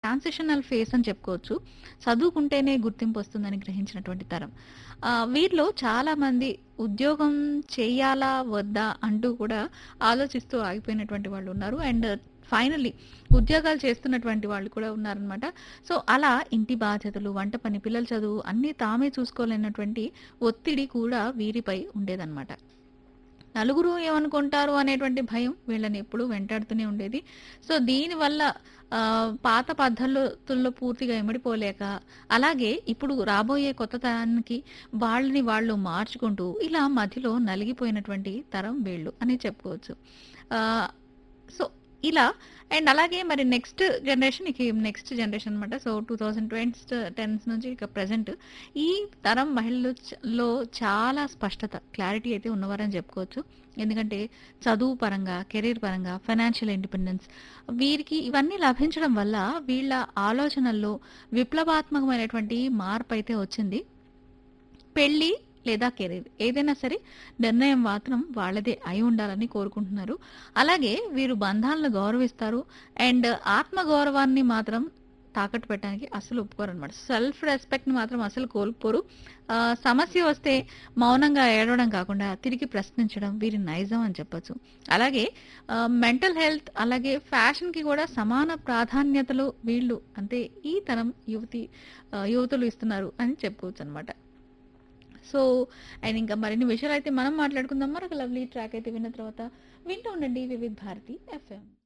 transitional face అని చెప్పుకోవచ్చు చదువుకుంటేనే గుర్తింపు వస్తుందని గ్రహించినటువంటి తరం ఆ, వీరిలో చాలా మంది ఉద్యోగం చేయాలా వద్దా అంటూ కూడా ఆలోచిస్తూ ఆగిపోయినటువంటి వాళ్ళు ఉన్నారు అండ్ ఫైనల్లీ ఉద్యోగాలు చేస్తున్నటువంటి వాళ్ళు కూడా ఉన్నారనమాట సో అలా ఇంటి బాధ్యతలు వంట పని పిల్లల చదువు అన్నీ తామే చూసుకోలేనటువంటి ఒత్తిడి కూడా వీరిపై ఉండేదన్నమాట నలుగురు ఏమనుకుంటారు అనేటువంటి భయం వీళ్ళని ఎప్పుడూ వెంటాడుతూనే ఉండేది సో దీనివల్ల ఆ, పాత పద్ధతుల్లో పూర్తిగా ఎమిడిపోలేక అలాగే ఇప్పుడు రాబోయే కొత్త తరానికి వాళ్ళని వాళ్ళు మార్చుకుంటూ ఇలా మధ్యలో నలిగిపోయినటువంటి తరం వీళ్ళు అని చెప్పుకోవచ్చు ఆ, సో ఇలా అండ్ అలాగే మరి నెక్స్ట్ జనరేషన్ ఇక నెక్స్ట్ జనరేషన్ అనమాట so two thousand twenty tens నుంచి ఇక ప్రజెంట్ ఈ తరం మహిళల్లో చాలా స్పష్టత క్లారిటీ అయితే ఉన్నవారని చెప్పుకోవచ్చు ఎందుకంటే చదువు పరంగా కెరీర్ పరంగా ఫైనాన్షియల్ ఇండిపెండెన్స్ వీరికి ఇవన్నీ లభించడం వల్ల వీళ్ళ ఆలోచనల్లో విప్లవాత్మకమైనటువంటి మార్పు అయితే వచ్చింది పెళ్లి లేదా కెరీర్ ఏదైనా సరే నిర్ణయం మాత్రం వాళ్ళదే అయి ఉండాలని కోరుకుంటున్నారు అలాగే వీరు బంధాలను గౌరవిస్తారు అండ్ ఆత్మ గౌరవాన్ని మాత్రం తాకట్టు పెట్టడానికి అసలు ఒప్పుకోరు అనమాట సెల్ఫ్ రెస్పెక్ట్ని మాత్రం అసలు కోల్పోరు ఆ, సమస్య వస్తే మౌనంగా ఏడవడం కాకుండా తిరిగి ప్రశ్నించడం వీరి నైజం అని చెప్పొచ్చు అలాగే మెంటల్ హెల్త్ అలాగే ఫ్యాషన్కి కూడా సమాన ప్రాధాన్యతలు వీళ్ళు అంటే ఈ తరం యువతి ఆ, యువతులు ఇస్తున్నారు అని చెప్పుకోవచ్చు అనమాట సో అండ్ ఇంకా మరిన్ని విషయాలు అయితే మనం మాట్లాడుకుందాం మరొక లవ్లీ ట్రాక్ అయితే విన్న తర్వాత వింటూ ఉండండి వివిధ్ భారతి ఎఫ్ఎం